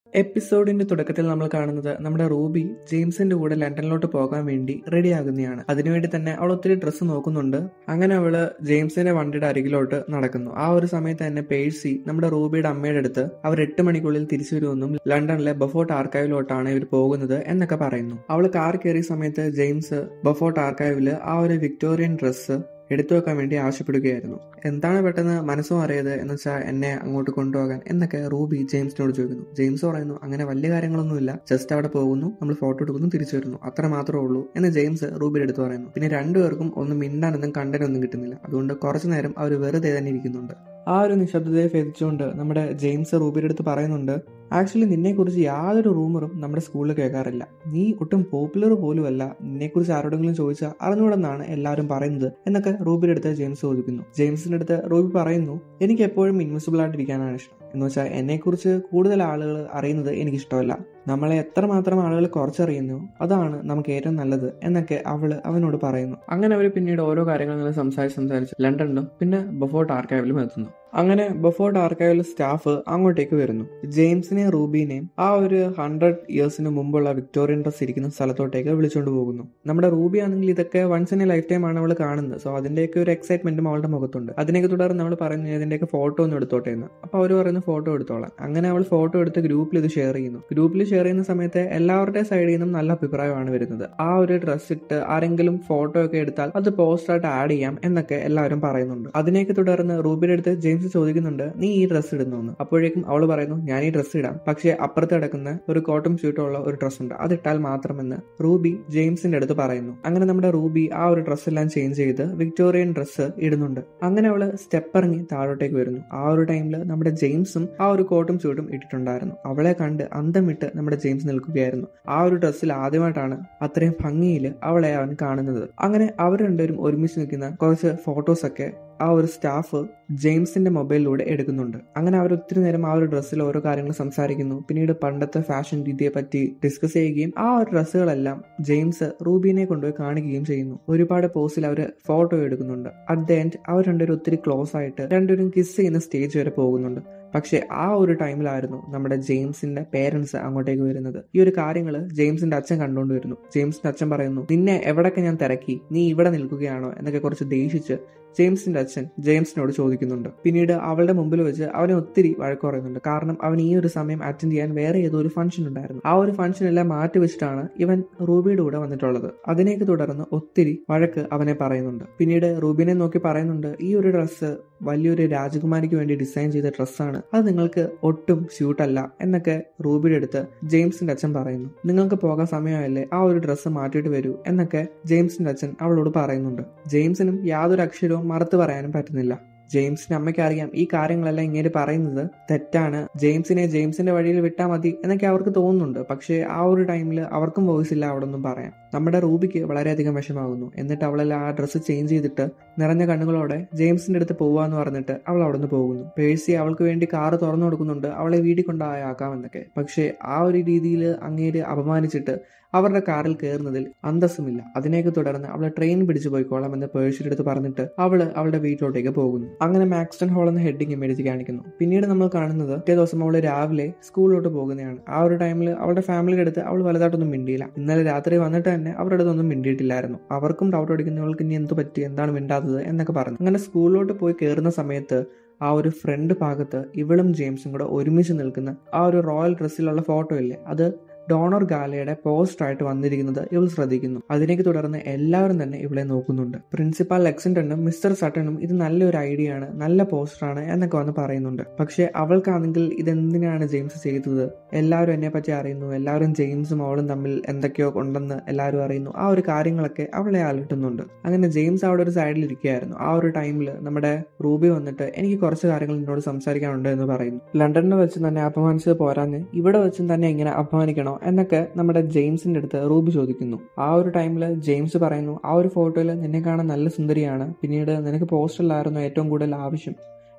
എപ്പിസോഡിന്റെ തുടക്കത്തിൽ നമ്മൾ കാണുന്നത് നമ്മുടെ റൂബി ജെയിംസിന്റെ കൂടെ ലണ്ടനിലോട്ട് പോകാൻ വേണ്ടി റെഡിയാകുന്നതാണ് അതിനുവേണ്ടി തന്നെ അവൾ ഒത്തിരി ഡ്രസ്സ് നോക്കുന്നുണ്ട് അങ്ങനെ അവള് ജെയിംസിന്റെ വണ്ടിയുടെ അരികിലോട്ട് നടക്കുന്നു ആ ഒരു സമയത്ത് തന്നെ പേഴ്സി നമ്മുടെ റൂബിയുടെ അമ്മയുടെ അടുത്ത് അവർ എട്ട് മണിക്കുള്ളിൽ തിരിച്ചു വരുമെന്നും ലണ്ടനിലെ ബഫോർട്ട് ആർക്കൈവിലോട്ടാണ് ഇവർ പോകുന്നത് എന്നൊക്കെ പറയുന്നു അവൾ കാർ കയറിയ സമയത്ത് ജെയിംസ് ബഫോർട്ട് ആർക്കൈവില് ആ ഒരു വിക്ടോറിയൻ ഡ്രസ്സ് എടുത്തു വെക്കാൻ വേണ്ടി ആവശ്യപ്പെടുകയായിരുന്നു എന്താണ് പെട്ടെന്ന് മനസ്സും അറിയത് എന്ന് വെച്ചാൽ എന്നെ അങ്ങോട്ട് കൊണ്ടുപോകാൻ എന്നൊക്കെ റൂബി ജെയിംസിനോട് ചോദിക്കുന്നു ജെയിംസ് പറയുന്നു അങ്ങനെ വലിയ കാര്യങ്ങളൊന്നുമില്ല ജസ്റ്റ് അവിടെ പോകുന്നു നമ്മൾ ഫോട്ടോ എടുക്കുന്നു തിരിച്ചു വരുന്നു അത്ര മാത്രമേ ഉള്ളൂ എന്ന് ജെയിംസ് റൂബിയുടെ അടുത്ത് പറയുന്നു പിന്നെ രണ്ടുപേർക്കും ഒന്നും മിണ്ടാനൊന്നും കണ്ടനൊന്നും കിട്ടുന്നില്ല അതുകൊണ്ട് കുറച്ചു നേരം അവർ വെറുതെ തന്നെ ഇരിക്കുന്നുണ്ട് ആ ഒരു നിശബ്ദതയെ ഭേദിച്ചുകൊണ്ട് നമ്മുടെ ജെയിംസ് റൂബിയുടെ അടുത്ത് പറയുന്നുണ്ട് ആക്ച്വലി നിന്നെക്കുറിച്ച് യാതൊരു റൂമറും നമ്മുടെ സ്കൂളിൽ കേൾക്കാറില്ല നീ ഒട്ടും പോപ്പുലർ പോലുമല്ല നിന്നെക്കുറിച്ച് ആരോടെങ്കിലും ചോദിച്ചാൽ അറിഞ്ഞൂടെന്നാണ് എല്ലാവരും പറയുന്നത് എന്നൊക്കെ റൂബിയുടെ അടുത്ത് ജെയിംസ് ചോദിക്കുന്നു ജെയിംസിന്റെ അടുത്ത് റൂബി പറയുന്നു എനിക്ക് എപ്പോഴും ഇൻവിസിബിൾ ആയിട്ടിരിക്കാനാണ് ഇഷ്ടം എന്ന് വെച്ചാൽ എന്നെക്കുറിച്ച് കൂടുതൽ ആളുകൾ അറിയുന്നത് എനിക്കിഷ്ടമല്ല നമ്മളെ എത്രമാത്രം ആളുകൾ കുറച്ചറിയുന്നു അതാണ് നമുക്ക് ഏറ്റവും നല്ലത് എന്നൊക്കെ അവള് അവനോട് പറയുന്നു അങ്ങനെ അവർ പിന്നീട് ഓരോ കാര്യങ്ങളും സംസാരിച്ച് സംസാരിച്ച് ലണ്ടനിലും പിന്നെ ബഫോർട്ട് ആർക്കൈവിലും എത്തുന്നു അങ്ങനെ ബഫോർട്ട് ആർക്കൈവിലെ സ്റ്റാഫ് അങ്ങോട്ടേക്ക് വരുന്നു ജെയിംസിനെയും റൂബിനെയും ആ ഒരു ഹൺഡ്രഡ് ഇയേഴ്സിന് മുമ്പുള്ള വിക്ടോറിയൻ ഡ്രസ് ഇരിക്കുന്ന സ്ഥലത്തോട്ടേക്ക് വിളിച്ചുകൊണ്ട് പോകുന്നു നമ്മുടെ റൂബി ആണെങ്കിൽ ഇതൊക്കെ once in a life time ആണ് അവൾ കാണുന്നത് സോ അതിന്റെയൊക്കെ ഒരു എക്സൈറ്റ്മെന്റും അവളുടെ മുഖത്തുണ്ട് അതിനൊക്കെ തുടർന്ന് നമ്മൾ പറഞ്ഞു ഇതിന്റെയൊക്കെ ഫോട്ടോ ഒന്ന് എടുത്തോട്ടെ എന്ന് അപ്പൊ അവർ പറയുന്ന ഫോട്ടോ എടുത്തോളാം അങ്ങനെ അവൾ ഫോട്ടോ എടുത്ത് ഗ്രൂപ്പിൽ ഇത് ഷെയർ ചെയ്യുന്നു ഗ്രൂപ്പിൽ ഷെയർ ചെയ്യുന്ന സമയത്ത് എല്ലാവരുടെ സൈഡിൽ നിന്നും നല്ല അഭിപ്രായമാണ് വരുന്നത് ആ ഒരു ഡ്രസ് ഇട്ട് ആരെങ്കിലും ഫോട്ടോ ഒക്കെ എടുത്താൽ അത് പോസ്റ്റ് ആയിട്ട് ആഡ് ചെയ്യാം എന്നൊക്കെ എല്ലാവരും പറയുന്നുണ്ട് അതിനെയൊക്കെ തുടർന്ന് റൂബിയുടെ അടുത്ത് ജെയിംസ് ചോദിക്കുന്നുണ്ട് നീ ഈ ഡ്രസ്സ് ഇടുന്നു അപ്പോഴേക്കും അവൾ പറയുന്നു ഞാൻ ഈ ഡ്രസ്സ് ഇടാം പക്ഷേ അപ്പുറത്ത് കിടക്കുന്ന ഒരു കോട്ടൺ സ്യൂട്ടുള്ള ഒരു ഡ്രസ്സ് ഉണ്ട് അതിട്ടാൽ മാത്രമെന്ന് റൂബി ജെയിംസിന്റെ അടുത്ത് പറയുന്നു അങ്ങനെ നമ്മുടെ റൂബി ആ ഒരു ഡ്രസ്സ് എല്ലാം ചേഞ്ച് ചെയ്ത് വിക്ടോറിയൻ ഡ്രസ്സ് ഇടുന്നുണ്ട് അങ്ങനെ അവള് സ്റ്റെപ്പ് ഇറങ്ങി താഴോട്ടേക്ക് വരുന്നു ആ ഒരു ടൈമിൽ നമ്മുടെ ജെയിംസും ആ ഒരു കോട്ടും സ്യൂട്ടും ഇട്ടിട്ടുണ്ടായിരുന്നു അവളെ കണ്ട് അന്തം വിട്ട് നമ്മുടെ ജെയിംസ് നിൽക്കുകയായിരുന്നു ആ ഒരു ഡ്രസ്സിൽ ആദ്യമായിട്ടാണ് അത്രയും ഭംഗിയിൽ അവളെ അവൻ കാണുന്നത് അങ്ങനെ അവർ രണ്ടുപേരും ഒരുമിച്ച് നിൽക്കുന്ന കുറച്ച് ഫോട്ടോസ് ഒക്കെ ആ ഒരു സ്റ്റാഫ് ജെയിംസിന്റെ മൊബൈലിലൂടെ എടുക്കുന്നുണ്ട് അങ്ങനെ അവർ ഒത്തിരി നേരം ആ ഒരു ഡ്രസ്സിൽ ഓരോ കാര്യങ്ങൾ സംസാരിക്കുന്നു പിന്നീട് പണ്ടത്തെ ഫാഷൻ രീതിയെ പറ്റി ഡിസ്കസ് ചെയ്യുകയും ആ ഒരു ഡ്രസ്സുകളെല്ലാം ജെയിംസ് റൂബീനെ കൊണ്ടുപോയി കാണിക്കുകയും ചെയ്യുന്നു ഒരുപാട് പോസിൽ അവർ ഫോട്ടോ എടുക്കുന്നുണ്ട് അറ്റ് ദ എൻഡ് അവർ രണ്ടുപേരും ഒത്തിരി ക്ലോസ് ആയിട്ട് രണ്ടുപേരും കിസ് ചെയ്യുന്ന സ്റ്റേജ് വരെ പോകുന്നുണ്ട് പക്ഷെ ആ ഒരു ടൈമിലായിരുന്നു നമ്മുടെ ജെയിംസിന്റെ പേരൻസ് അങ്ങോട്ടേക്ക് വരുന്നത് ഈ ഒരു കാര്യങ്ങൾ ജെയിംസിന്റെ അച്ഛൻ കണ്ടുകൊണ്ട് വരുന്നു ജെയിംസിന്റെ അച്ഛൻ പറയുന്നു നിന്നെ എവിടൊക്കെ ഞാൻ തിരക്കി നീ ഇവിടെ നിൽക്കുകയാണോ എന്നൊക്കെ കുറച്ച് ദേഷിച്ച് ജെയിംസിന്റെ അച്ഛൻ ജെയിംസിനോട് ചോദിക്കുന്നുണ്ട് പിന്നീട് അവളുടെ മുമ്പിൽ വെച്ച് അവനെ ഒത്തിരി വഴക്ക് പറയുന്നുണ്ട് കാരണം അവൻ ഈ ഒരു സമയം അറ്റൻഡ് ചെയ്യാൻ വേറെ ഏതോ ഒരു ഫംഗ്ഷൻ ഉണ്ടായിരുന്നു ആ ഒരു ഫംഗ്ഷൻ എല്ലാം മാറ്റി വെച്ചിട്ടാണ് ഇവൻ റൂബിയുടെ കൂടെ വന്നിട്ടുള്ളത് അതിനെയൊക്കെ തുടർന്ന് ഒത്തിരി വഴക്ക് അവനെ പറയുന്നുണ്ട് പിന്നീട് റൂബിനെ നോക്കി പറയുന്നുണ്ട് ഈ ഒരു ഡ്രസ്സ് വലിയൊരു രാജകുമാരിക്ക് വേണ്ടി ഡിസൈൻ ചെയ്ത ഡ്രസ്സാണ് അത് നിങ്ങൾക്ക് ഒട്ടും സ്യൂട്ടല്ല എന്നൊക്കെ റൂബിയുടെ അടുത്ത് ജെയിംസിന്റെ അച്ഛൻ പറയുന്നു നിങ്ങൾക്ക് പോകാൻ സമയമല്ലേ ആ ഒരു ഡ്രസ്സ് മാറ്റിയിട്ട് വരൂ എന്നൊക്കെ ജെയിംസിന്റെ അച്ഛൻ അവളോട് പറയുന്നുണ്ട് ജെയിംസിനും യാതൊരു അക്ഷരവും മറുത്തു പറയാനും പറ്റുന്നില്ല ജെയിംസിന്റെ അമ്മയ്ക്ക് അറിയാം ഈ കാര്യങ്ങളെല്ലാം ഇങ്ങനെ പറയുന്നത് തെറ്റാണ് ജെയിംസിനെ ജെയിംസിന്റെ വഴിയിൽ വിട്ടാൽ മതി എന്നൊക്കെ അവർക്ക് തോന്നുന്നുണ്ട് പക്ഷേ ആ ഒരു ടൈമിൽ അവർക്കും വോയിസ് ഇല്ല അവിടെ ഒന്നും പറയാം നമ്മുടെ റൂബിക്ക് വളരെയധികം വിഷമാകുന്നു എന്നിട്ട് അവളെല്ലാം ആ ഡ്രസ്സ് ചേഞ്ച് ചെയ്തിട്ട് നിറഞ്ഞ കണ്ണുകളോടെ ജെയിംസിന്റെ അടുത്ത് പോവാന്ന് പറഞ്ഞിട്ട് അവൾ അവിടെ നിന്ന് പോകുന്നു പേഴ്സി അവൾക്ക് വേണ്ടി കാറ് തുറന്നു കൊടുക്കുന്നുണ്ട് അവളെ വീട്ടിൽ കൊണ്ടായാക്കാമെന്നൊക്കെ പക്ഷേ ആ ഒരു രീതിയിൽ അങ്ങേര് അപമാനിച്ചിട്ട് അവരുടെ കാറിൽ കയറുന്നതിൽ അന്തസ്സുമില്ല അതിനെയൊക്കെ തുടർന്ന് അവളെ ട്രെയിൻ പിടിച്ചു പോയിക്കോളാം എന്ന് പേഴ്സിയുടെ അടുത്ത് പറഞ്ഞിട്ട് അവള് അവളുടെ വീട്ടിലോട്ടേക്ക് പോകുന്നു അങ്ങനെ മാക്സ്റ്റൺ ഹോൾ എന്ന ഹെഡിങ് ഇമേജ് കാണിക്കുന്നു പിന്നീട് നമ്മൾ കാണുന്നത് പിറ്റേ ദിവസം അവള് രാവിലെ സ്കൂളിലോട്ട് പോകുന്നതാണ് ആ ഒരു ടൈമിൽ അവളുടെ ഫാമിലിയുടെ അടുത്ത് അവൾ വലുതായിട്ടൊന്നും മിണ്ടിയില്ല ഇന്നലെ രാത്രി വന്നിട്ട് തന്നെ അവരുടെ അടുത്തൊന്നും മിണ്ടിയിട്ടില്ലായിരുന്നു അവർക്കും ഡൗട്ട് അടിക്കുന്നവൾക്ക് ഇനി എന്ത് പറ്റി എന്താണ് മിണ്ടാത്തത് എന്നൊക്കെ പറഞ്ഞു അങ്ങനെ സ്കൂളിലോട്ട് പോയി കയറുന്ന സമയത്ത് ആ ഒരു ഫ്രണ്ട് ഭാഗത്ത് ഇവളും ജെയിംസും കൂടെ ഒരുമിച്ച് നിൽക്കുന്ന ആ ഒരു റോയൽ ഡ്രസ്സിലുള്ള ഫോട്ടോ ഇല്ലേ അത് ഡോണർ ഗാലയുടെ പോസ്റ്റ് ആയിട്ട് വന്നിരിക്കുന്നത് ഇവൾ ശ്രദ്ധിക്കുന്നു അതിനേക്ക് തുടർന്ന് എല്ലാവരും തന്നെ ഇവളെ നോക്കുന്നുണ്ട് പ്രിൻസിപ്പാൾ ലെക്സിൻഡനും മിസ്റ്റർ സട്ടനും ഇത് നല്ലൊരു ഐഡിയ ആണ് നല്ല പോസ്റ്ററാണ് എന്നൊക്കെ വന്ന് പറയുന്നുണ്ട് പക്ഷെ അവൾക്കാണെങ്കിൽ ഇതെന്തിനാണ് ജെയിംസ് ചെയ്തത് എല്ലാവരും എന്നെ പറ്റി അറിയുന്നു എല്ലാവരും ജെയിംസും അവളും തമ്മിൽ എന്തൊക്കെയോ ഉണ്ടെന്ന് എല്ലാവരും അറിയുന്നു ആ ഒരു കാര്യങ്ങളൊക്കെ അവളെ അലട്ടുന്നുണ്ട് അങ്ങനെ ജെയിംസ് അവിടെ ഒരു സൈഡിൽ ഇരിക്കുകയായിരുന്നു ആ ഒരു ടൈമിൽ നമ്മുടെ റൂബി വന്നിട്ട് എനിക്ക് കുറച്ച് കാര്യങ്ങൾ എന്നോട് സംസാരിക്കാനുണ്ട് എന്ന് പറയുന്നു ലണ്ടനിൽ വെച്ച് തന്നെ അപമാനിച്ചത് പോരാഞ്ഞ് ഇവിടെ വെച്ചും തന്നെ ഇങ്ങനെ അപമാനിക്കണോ എന്നൊക്കെ നമ്മുടെ ജെയിംസിന്റെ അടുത്ത് റൂബി ചോദിക്കുന്നു ആ ഒരു ടൈമിൽ ജെയിംസ് പറയുന്നു ആ ഒരു ഫോട്ടോയിൽ നിന്നെ കാണാൻ നല്ല സുന്ദരിയാണ് പിന്നീട് നിനക്ക് പോസ്റ്ററിലായിരുന്നു ഏറ്റവും കൂടുതൽ ആവശ്യം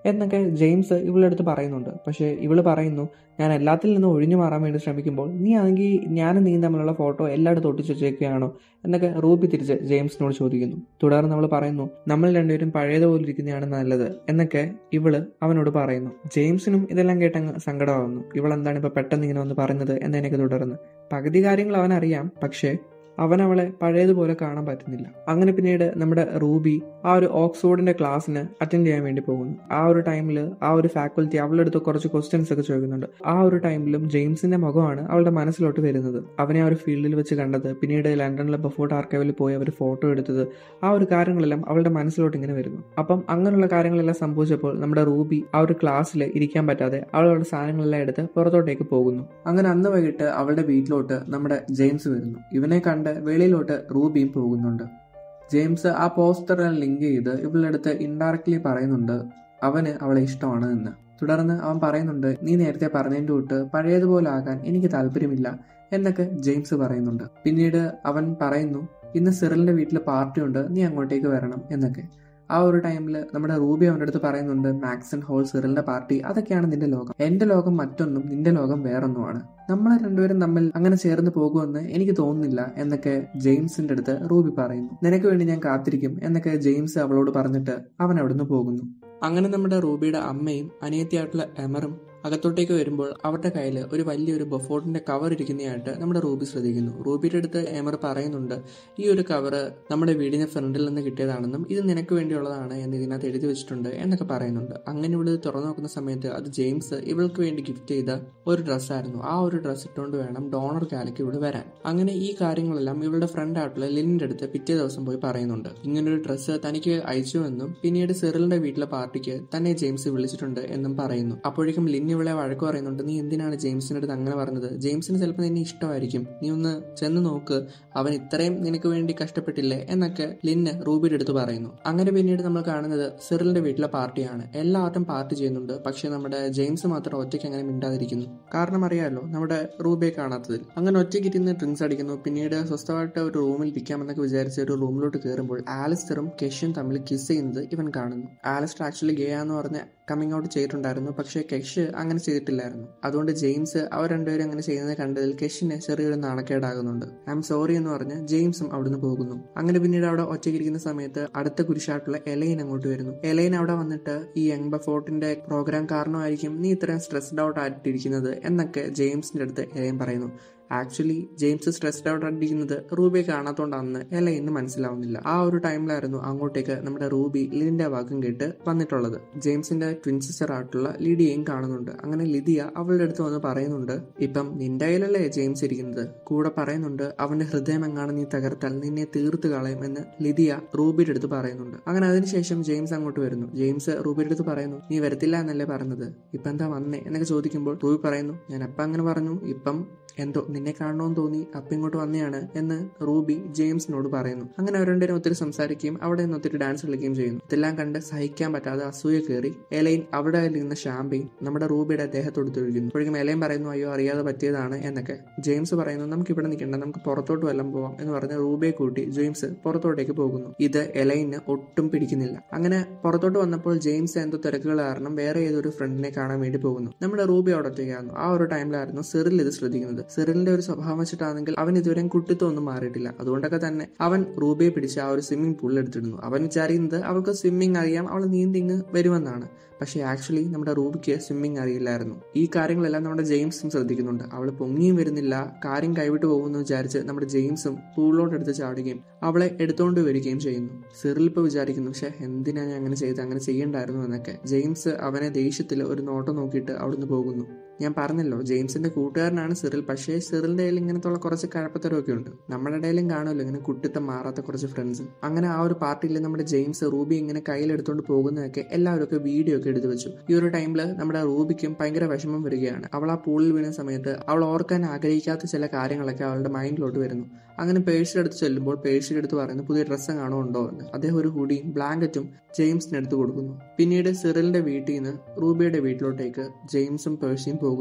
എന്നൊക്കെ ജെയിംസ് ഇവളുടെ അടുത്ത് പറയുന്നുണ്ട് പക്ഷേ ഇവള് പറയുന്നു ഞാൻ എല്ലാത്തിൽ നിന്നും ഒഴിഞ്ഞു മാറാൻ വേണ്ടി ശ്രമിക്കുമ്പോൾ നീ ആണെങ്കിൽ ഞാനും നീ തമ്മിലുള്ള ഫോട്ടോ എല്ലായിടത്തും ഒട്ടിച്ചു വെച്ചേക്കുകയാണോ എന്നൊക്കെ റൂബി തിരിച്ച് ജെയിംസിനോട് ചോദിക്കുന്നു തുടർന്ന് അവൾ പറയുന്നു നമ്മൾ രണ്ടുപേരും പഴയതുപോലെ ഇരിക്കുന്നതാണ് നല്ലത് എന്നൊക്കെ ഇവള് അവനോട് പറയുന്നു ജെയിംസിനും ഇതെല്ലാം കേട്ടങ്ങ് സങ്കടമാകുന്നു ഇവൾ എന്താണ് ഇപ്പൊ പെട്ടെന്ന് ഇങ്ങനെ വന്ന് പറഞ്ഞത് എന്നതിനൊക്കെ തുടർന്ന് പകുതി കാര്യങ്ങൾ അവൻ അറിയാം പക്ഷേ അവൻ അവളെ പഴയതുപോലെ കാണാൻ പറ്റുന്നില്ല അങ്ങനെ പിന്നീട് നമ്മുടെ റൂബി ആ ഒരു ഓക്സ്ഫോർഡിന്റെ ക്ലാസ്സിന് അറ്റൻഡ് ചെയ്യാൻ വേണ്ടി പോകുന്നു ആ ഒരു ടൈമിൽ ആ ഒരു ഫാക്കൽറ്റി അവളുടെ അടുത്ത് കുറച്ച് ക്വസ്റ്റ്യൻസ് ഒക്കെ ചോദിക്കുന്നുണ്ട് ആ ഒരു ടൈമിലും ജെയിംസിന്റെ മുഖമാണ് അവളുടെ മനസ്സിലോട്ട് വരുന്നത് അവനെ ആ ഒരു ഫീൽഡിൽ വെച്ച് കണ്ടത് പിന്നീട് ലണ്ടനിലെ ബഫോർട്ട് ആർക്കൈവിൽ പോയി അവർ ഫോട്ടോ എടുത്തത് ആ ഒരു കാര്യങ്ങളെല്ലാം അവളുടെ മനസ്സിലോട്ട് ഇങ്ങനെ വരുന്നു അപ്പം അങ്ങനെയുള്ള കാര്യങ്ങളെല്ലാം സംഭവിച്ചപ്പോൾ നമ്മുടെ റൂബി ആ ഒരു ക്ലാസ്സിൽ ഇരിക്കാൻ പറ്റാതെ അവളുടെ സാധനങ്ങളെല്ലാം എടുത്ത് പുറത്തോട്ടേക്ക് പോകുന്നു അങ്ങനെ അന്ന് വൈകിട്ട് അവളുടെ വീട്ടിലോട്ട് നമ്മുടെ ജെയിംസ് വരുന്നു ഇവനെ കണ്ട് വെളിയിലോട്ട് റൂബിയും പോകുന്നുണ്ട് ജെയിംസ് ആ പോസ്റ്ററിൽ ലിങ്ക് ചെയ്ത് ഇവളുടെ അടുത്ത് ഇൻഡയറക്ട്ലി പറയുന്നുണ്ട് അവന് അവളെ ഇഷ്ടമാണ് എന്ന് തുടർന്ന് അവൻ പറയുന്നുണ്ട് നീ നേരത്തെ പറഞ്ഞതിൻ്റെ തൊട്ട് പഴയതുപോലെ ആകാൻ എനിക്ക് താല്പര്യമില്ല എന്നൊക്കെ ജെയിംസ് പറയുന്നുണ്ട് പിന്നീട് അവൻ പറയുന്നു ഇന്ന് സിറിലിന്റെ വീട്ടിൽ പാർട്ടി ഉണ്ട് നീ അങ്ങോട്ടേക്ക് വരണം എന്നൊക്കെ ആ ഒരു ടൈമിൽ നമ്മുടെ റൂബി അവൻ്റെ അടുത്ത് പറയുന്നുണ്ട് മാക്സൺ ഹോൾ സിറിലിന്റെ പാർട്ടി അതൊക്കെയാണ് നിന്റെ ലോകം എന്റെ ലോകം മറ്റൊന്നും നിന്റെ ലോകം വേറൊന്നുമാണ് നമ്മൾ രണ്ടുപേരും തമ്മിൽ അങ്ങനെ ചേർന്ന് പോകുമെന്ന് എനിക്ക് തോന്നുന്നില്ല എന്നൊക്കെ ജെയിംസിന്റെ അടുത്ത് റൂബി പറയുന്നു നിനക്ക് വേണ്ടി ഞാൻ കാത്തിരിക്കും എന്നൊക്കെ ജെയിംസ് അവളോട് പറഞ്ഞിട്ട് അവൻ അവിടുന്ന് പോകുന്നു അങ്ങനെ നമ്മുടെ റൂബിയുടെ അമ്മയും അനിയത്തിയായിട്ടുള്ള എമറും അകത്തോട്ടേക്ക് വരുമ്പോൾ അവരുടെ കയ്യിൽ ഒരു വലിയൊരു ബൊഫോർട്ടിന്റെ കവർ ഇരിക്കുന്നതായിട്ട് നമ്മുടെ റൂബി ശ്രദ്ധിക്കുന്നു റൂബിയുടെ അടുത്ത് എമർ പറയുന്നുണ്ട് ഈ ഒരു കവർ നമ്മുടെ വീടിന്റെ ഫ്രണ്ടിൽ നിന്ന് കിട്ടിയതാണെന്നും ഇത് നിനക്ക് വേണ്ടിയുള്ളതാണ് എന്ന് ഇതിനകത്ത് എഴുതി വെച്ചിട്ടുണ്ട് എന്നൊക്കെ പറയുന്നുണ്ട് അങ്ങനെ ഇവിടെ തുറന്നു നോക്കുന്ന സമയത്ത് അത് ജെയിംസ് ഇവൾക്ക് വേണ്ടി ഗിഫ്റ്റ് ചെയ്ത ഒരു ഡ്രസ്സായിരുന്നു ആ ഒരു ഡ്രസ്സ് ഇട്ടുകൊണ്ട് വേണം ഡോണർ കാലയ്ക്ക് ഇവിടെ വരാൻ അങ്ങനെ ഈ കാര്യങ്ങളെല്ലാം ഇവളുടെ ഫ്രണ്ട് ആയിട്ടുള്ള ലിനിന്റെ അടുത്ത് പിറ്റേ ദിവസം പോയി പറയുന്നുണ്ട് ഇങ്ങനൊരു ഡ്രസ്സ് തനിക്ക് അയച്ചുവെന്നും പിന്നീട് സെറിലിന്റെ വീട്ടിലെ പാർട്ടിക്ക് തന്നെ ജെയിംസ് വിളിച്ചിട്ടുണ്ട് എന്നും പറയുന്നു അപ്പോഴേക്കും ലിൻ ഇവളെ വഴക്ക് പറയുന്നുണ്ട് നീ എന്തിനാണ് ജെയിംസിന്റെ അടുത്ത് അങ്ങനെ പറഞ്ഞത് ജെയിംസിന് ചിലപ്പോൾ നിന്നെ ഇഷ്ടമായിരിക്കും നീ ഒന്ന് ചെന്ന് നോക്ക് അവൻ ഇത്രയും നിനക്ക് വേണ്ടി കഷ്ടപ്പെട്ടില്ലേ എന്നൊക്കെ ലിന്ന് റൂബിയുടെ അടുത്ത് പറയുന്നു അങ്ങനെ പിന്നീട് നമ്മൾ കാണുന്നത് സിറിലിന്റെ വീട്ടിലെ പാർട്ടിയാണ് എല്ലാവരും പാർട്ടി ചെയ്യുന്നുണ്ട് പക്ഷെ നമ്മുടെ ജെയിംസ് മാത്രം ഒറ്റയ്ക്ക് അങ്ങനെ മിണ്ടാതിരിക്കുന്നു കാരണം അറിയാമല്ലോ നമ്മുടെ റൂബിയെ കാണാത്തതിൽ അങ്ങനെ ഒറ്റയ്ക്ക് ഇരുന്ന് ഡ്രിങ്ക്സ് അടിക്കുന്നു പിന്നീട് സ്വസ്ഥമായിട്ട് ഒരു റൂമിൽ ഇരിക്കാമെന്നൊക്കെ വിചാരിച്ച് ഒരു റൂമിലോട്ട് കയറുമ്പോൾ ആലിസ്റ്ററും കെഷും തമ്മിൽ കിസ് ചെയ്യുന്നത് ഇവൻ കാണുന്നു ആലിസ്റ്റർ ആക്ച്വലി ഗേ ആന്ന് പറഞ്ഞ് കമ്മിങ് ഔട്ട് ചെയ്തിട്ടുണ്ടായിരുന്നു പക്ഷേ കെഷ് അങ്ങനെ ചെയ്തിട്ടില്ലായിരുന്നു അതുകൊണ്ട് ജെയിംസ് അവർ രണ്ടുപേരും അങ്ങനെ ചെയ്യുന്നത് കണ്ടതിൽ കെഷിന് ചെറിയൊരു നാണക്കേടാകുന്നുണ്ട് ഐ എം സോറി എന്ന് പറഞ്ഞ് ജെയിംസും അവിടുന്ന് പോകുന്നു അങ്ങനെ പിന്നീട് അവിടെ ഒറ്റയ്ക്കിരിക്കുന്ന സമയത്ത് അടുത്ത കുരിശായിട്ടുള്ള എലൈൻ അങ്ങോട്ട് വരുന്നു എലൈൻ അവിടെ വന്നിട്ട് ഈ യങ് ബഫോർട്ടിന്റെ പ്രോഗ്രാം കാരണമായിരിക്കും നീ ഇത്രയും സ്ട്രെസ്ഡ് ഔട്ട് ആയിട്ടിരിക്കുന്നത് എന്നൊക്കെ ജെയിംസിന്റെ അടുത്ത് എലൈൻ പറയുന്നു ആക്ച്വലി ജെയിംസ് സ്ട്രെസ്ഡ് ഔട്ട് ആയിട്ടിരിക്കുന്നത് റൂബിയെ കാണാത്തോണ്ടാണെന്ന് എലൈന് മനസ്സിലാവുന്നില്ല ആ ഒരു ടൈമിലായിരുന്നു അങ്ങോട്ടേക്ക് നമ്മുടെ റൂബി ലിഡിന്റെ വാക്കും കേട്ട് വന്നിട്ടുള്ളത് ജെയിംസിന്റെ ട്വിൻ സിസ്റ്റർ ആയിട്ടുള്ള ലിഡിയയും കാണുന്നുണ്ട് അങ്ങനെ ലിദിയ അവളുടെ അടുത്ത് വന്ന് പറയുന്നുണ്ട് ഇപ്പം നിന്റെ കയ്യിലല്ലേ ജെയിംസ് ഇരിക്കുന്നത് കൂടെ പറയുന്നുണ്ട് അവന്റെ ഹൃദയം എങ്ങാണ് നീ തകർത്താൽ നിന്നെ തീർത്ത് കളയും എന്ന് ലിദിയ റൂബിയുടെ അടുത്ത് പറയുന്നുണ്ട് അങ്ങനെ അതിനുശേഷം ജെയിംസ് അങ്ങോട്ട് വരുന്നു ജെയിംസ് റൂബിയുടെ അടുത്ത് പറയുന്നു നീ വരത്തില്ല എന്നല്ലേ പറഞ്ഞത് ഇപ്പൊ എന്താ വന്നേ എന്നൊക്കെ ചോദിക്കുമ്പോൾ റൂബി പറയുന്നു ഞാൻ അപ്പം അങ്ങനെ പറഞ്ഞു ഇപ്പം എന്തോ നിന്നെ കാണണമെന്ന് തോന്നി അപ്പം ഇങ്ങോട്ട് വന്നെയാണ് എന്ന് റൂബി ജെയിംസിനോട് പറയുന്നു അങ്ങനെ അവർ രണ്ടുപേരും ഒത്തിരി സംസാരിക്കുകയും അവിടെ നിന്ന് ഒത്തിരി ഡാൻസ് കളിക്കുകയും ചെയ്യുന്നു ഇതെല്ലാം കണ്ട് സഹിക്കാൻ പറ്റാതെ അസൂയ കയറി എലൈൻ അവിടെ ഇരുന്ന ഷാമ്പയും നമ്മുടെ റൂബിയുടെ ദേഹത്തോട് തൊഴിക്കുന്നു അപ്പോഴേക്കും എലൈൻ പറയുന്നു അയ്യോ അറിയാതെ പറ്റിയതാണ് എന്നൊക്കെ ജെയിംസ് പറയുന്നു നമുക്ക് ഇവിടെ നിൽക്കണ്ട നമുക്ക് പുറത്തോട്ട് വല്ലതും പോവാം എന്ന് പറഞ്ഞ് റൂബിയെ കൂട്ടി ജെയിംസ് പുറത്തോട്ടേക്ക് പോകുന്നു ഇത് എലൈന് ഒട്ടും പിടിക്കുന്നില്ല അങ്ങനെ പുറത്തോട്ട് വന്നപ്പോൾ ജെയിംസ് എന്തോ തിരക്കുകൾ കാരണം വേറെ ഏതൊരു ഫ്രണ്ടിനെ കാണാൻ വേണ്ടി പോകുന്നു നമ്മുടെ റൂബി അവിടെ ഒറ്റയ്ക്കായിരുന്നു ആ ഒരു ടൈമിലായിരുന്നു സിറിൽ ഇത് ശ്രദ്ധിക്കുന്നത് സിറിലിന്റെ ഒരു സ്വഭാവം വെച്ചിട്ടാണെങ്കിൽ അവൻ ഇതുവരെ കുട്ടിത്തം ഒന്നും മാറിയിട്ടില്ല അതുകൊണ്ടൊക്കെ തന്നെ അവൻ റൂബിയെ പിടിച്ച് ആ ഒരു സ്വിമ്മിംഗ് പൂളിൽ എടുത്തിടുന്നു അവൻ വിചാരിക്കുന്നത് അവൾക്ക് സ്വിമ്മിംഗ് അറിയാം അവൾ നീന്തിങ് വരുമെന്നാണ് പക്ഷേ ആക്ച്വലി നമ്മുടെ റൂബിക്ക് സ്വിമ്മിംഗ് അറിയില്ലായിരുന്നു ഈ കാര്യങ്ങളെല്ലാം നമ്മുടെ ജെയിംസും ശ്രദ്ധിക്കുന്നുണ്ട് അവൾ പൊങ്ങിയും വരുന്നില്ല കാര്യം കൈവിട്ട് പോകുമെന്ന് വിചാരിച്ച് നമ്മുടെ ജെയിംസും പൂളിലോട്ട് എടുത്ത് ചാടുകയും അവളെ എടുത്തുകൊണ്ട് വരികയും ചെയ്യുന്നു സിറിൽ ഇപ്പോൾ വിചാരിക്കുന്നു പക്ഷേ എന്തിനാ ഞാൻ അങ്ങനെ ചെയ്ത് അങ്ങനെ ചെയ്യണ്ടായിരുന്നു എന്നൊക്കെ ജെയിംസ് അവനെ ദേഷ്യത്തിൽ ഒരു നോട്ടം നോക്കിയിട്ട് അവിടുന്ന് പോകുന്നു ഞാൻ പറഞ്ഞല്ലോ ജെയിംസിന്റെ കൂട്ടുകാരനാണ് സിറിൽ പക്ഷേ സിറിലിന്റെ ഇടയിൽ ഇങ്ങനത്തുള്ള കുറച്ച് കഴപ്പത്തരമൊക്കെ ഉണ്ട് നമ്മുടെ ഇടയിലും കാണുമല്ലോ ഇങ്ങനെ കുട്ടിത്തം മാറാത്ത കുറച്ച് ഫ്രണ്ട്സ് അങ്ങനെ ആ ഒരു പാർട്ടിയിൽ നമ്മുടെ ജെയിംസ് റൂബി ഇങ്ങനെ കയ്യിലെടുത്തുകൊണ്ട് പോകുന്നതൊക്കെ എല്ലാവരും ഒക്കെ വീഡിയോ ഒക്കെ എടുത്തു വെച്ചു ഈ ഒരു ടൈമിൽ നമ്മുടെ റൂബിക്കും ഭയങ്കര വിഷമം വരികയാണ് അവൾ ആ പൂളിൽ വീണ സമയത്ത് അവൾ ഓർക്കാൻ ആഗ്രഹിക്കാത്ത ചില കാര്യങ്ങളൊക്കെ അവളുടെ മൈൻഡിലോട്ട് വരുന്നു അങ്ങനെ പേഴ്സിലെടുത്ത് ചെല്ലുമ്പോൾ പേഴ്സിലെടുത്ത് പറയുന്നു പുതിയ ഡ്രസ്സ് കാണോ ഉണ്ടോ എന്ന് അദ്ദേഹം ഒരു ഹുഡിയും ബ്ലാങ്കറ്റും ജെയിംസിന് എടുത്ത് കൊടുക്കുന്നു പിന്നീട് സിറിലിന്റെ വീട്ടിൽ നിന്ന് റൂബിയുടെ വീട്ടിലോട്ടേക്ക് ജെയിംസും പേഴ്സിയും പോകുന്നുണ്ട്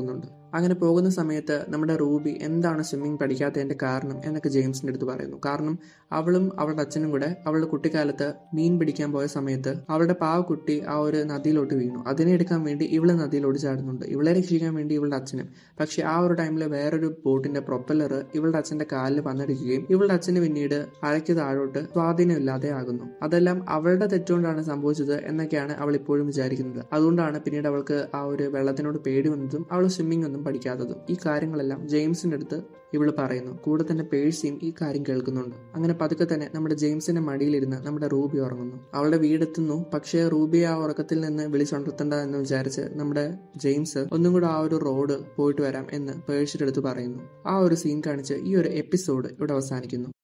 അങ്ങനെ പോകുന്ന സമയത്ത് നമ്മുടെ റൂബി എന്താണ് സ്വിമ്മിങ് പഠിക്കാത്തതിന്റെ കാരണം എന്നൊക്കെ ജെയിംസിന്റെ അടുത്ത് പറയുന്നു കാരണം അവളും അവളുടെ അച്ഛനും കൂടെ അവളുടെ കുട്ടിക്കാലത്ത് മീൻ പിടിക്കാൻ പോയ സമയത്ത് അവളുടെ പാവക്കുട്ടി ആ ഒരു നദിയിലോട്ട് വീണു അതിനെ എടുക്കാൻ വേണ്ടി ഇവള് നദിയിലോട്ട് ചാടുന്നുണ്ട് ഇവളെ രക്ഷിക്കാൻ വേണ്ടി ഇവളുടെ അച്ഛനും പക്ഷെ ആ ഒരു ടൈമിൽ വേറൊരു ബോട്ടിന്റെ പ്രൊപ്പല്ലർ ഇവളുടെ അച്ഛന്റെ കാലിൽ വന്നടിക്കുകയും ഇവളുടെ അച്ഛന് പിന്നീട് അരയ്ക്ക് താഴോട്ട് സ്വാധീനമില്ലാതെ ആകുന്നു അതെല്ലാം അവളുടെ തെറ്റുകൊണ്ടാണ് സംഭവിച്ചത് എന്നൊക്കെയാണ് അവൾ ഇപ്പോഴും വിചാരിക്കുന്നത് അതുകൊണ്ടാണ് പിന്നീട് അവൾക്ക് ആ ഒരു വെള്ളത്തിനോട് പേടി വന്നതും അവൾ സ്വിമ്മിംഗ് ഒന്നും പഠിക്കാത്തതും ഈ കാര്യങ്ങളെല്ലാം ജെയിംസിന്റെ അടുത്ത് ഇവള് പറയുന്നു കൂടെ തന്നെ പേഴ്സിയും ഈ കാര്യം കേൾക്കുന്നുണ്ട് അങ്ങനെ പതുക്കെ തന്നെ നമ്മുടെ ജെയിംസിന്റെ മടിയിലിരുന്ന് നമ്മുടെ റൂബി ഉറങ്ങുന്നു അവളുടെ വീടെത്തുന്നു പക്ഷേ റൂബി ആ ഉറക്കത്തിൽ നിന്ന് വിളിച്ചുണർത്തണ്ട എന്ന് വിചാരിച്ച് നമ്മുടെ ജെയിംസ് ഒന്നും കൂടെ ആ ഒരു റോഡ് പോയിട്ട് വരാം എന്ന് പേഴ്സിന്റെ അടുത്ത് പറയുന്നു ആ ഒരു സീൻ കാണിച്ച് ഈ ഒരു എപ്പിസോഡ് ഇവിടെ അവസാനിക്കുന്നു